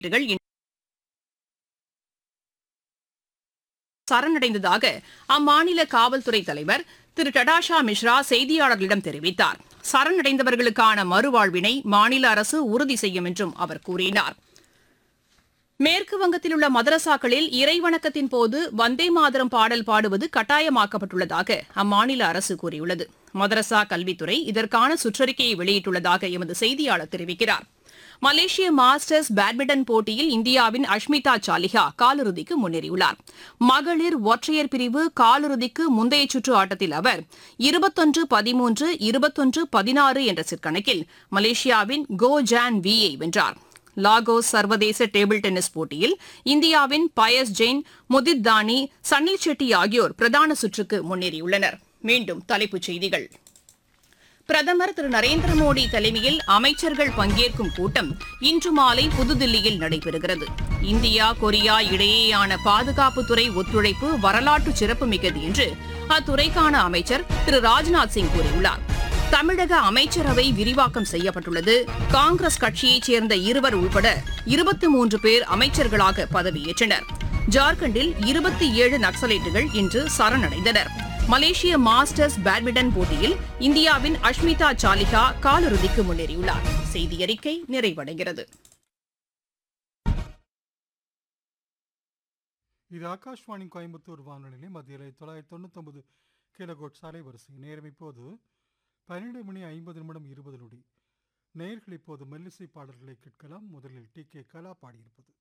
வீரர்கள் இன்று சரணடைந்ததாக அம்மாநில காவல்துறை தலைவர் திரு டடாஷா மிஸ்ரா செய்தியாளர்களிடம் தெரிவித்தார் சரணடைந்தவர்களுக்கான மறுவாழ்வினை மாநில அரசு உறுதி செய்யும் என்றும் அவர் கூறினார் மேற்கு வங்கத்தில் உள்ள மதரசாக்களில் இறைவணக்கத்தின் போது வந்தே மாதரம் பாடல் பாடுவது கட்டாயமாக்கப்பட்டுள்ளதாக அம்மாநில அரசு கூறியுள்ளது மதரசா கல்வித்துறை இதற்கான சுற்றறிக்கையை வெளியிட்டுள்ளதாக எமது செய்தியாளர் தெரிவிக்கிறார் மலேசிய மாஸ்டர்ஸ் பேட்மிண்டன் போட்டியில் இந்தியாவின் அஷ்மிதா சாலிஹா காலிறுதிக்கு முன்னேறியுள்ளார் மகளிர் ஒற்றையர் பிரிவு காலிறுதிக்கு முந்தைய சுற்று ஆட்டத்தில் அவர் இருபத்தொன்று பதிமூன்று இருபத்தொன்று பதினாறு என்ற சிற்கணக்கில் மலேசியாவின் கோ ஜான் வியை வென்றார் லாகோஸ் சர்வதேச டேபிள் டென்னிஸ் போட்டியில் இந்தியாவின் பயஸ் ஜெயின் முதித் தானி சன்னில் செட்டி ஆகியோர் பிரதான சுற்றுக்கு முன்னேறியுள்ளனர் மீண்டும் தலைப்புச் செய்திகள் பிரதமர் திரு நரேந்திர மோடி தலைமையில் அமைச்சர்கள் பங்கேற்கும் கூட்டம் இன்று மாலை புதுதில்லியில் நடைபெறுகிறது இந்தியா கொரியா இடையேயான பாதுகாப்புத்துறை ஒத்துழைப்பு வரலாற்று சிறப்புமிக்கது என்று அத்துறைக்கான அமைச்சர் திரு ராஜ்நாத் சிங் கூறியுள்ளார் தமிழக அமைச்சரவை விரிவாக்கம் செய்யப்பட்டுள்ளது காங்கிரஸ் கட்சியைச் சேர்ந்த இருவர் உள்பட இருபத்தி மூன்று பேர் அமைச்சர்களாக பதவியேற்றனர் ஜார்க்கண்டில் இருபத்தி ஏழு நக்சலைட்டுகள் இன்று சரணடைந்தனர் மலேசிய மாஸ்டர்ஸ் பேட்மிண்டன் போட்டியில் இந்தியாவின் அஷ்மிதா சாலிஹா காலிறுதிக்கு முன்னேறியுள்ளார் செய்தி அறிக்கை நிறைவடைகிறது இது ஆகாஷ்வாணி கோயம்புத்தூர் வானொலியிலே மத்தியில் தொள்ளாயிரத்தி தொண்ணூத்தொன்பது கிலோகோட் சாலை வரிசை நேரம் இப்போது பன்னிரண்டு மணி ஐம்பது நிமிடம் இருபது நொடி நேயர்கள் இப்போது மெல்லிசை பாடல்களை கேட்கலாம் முதலில் டி கே கலா பாடியிருப்பது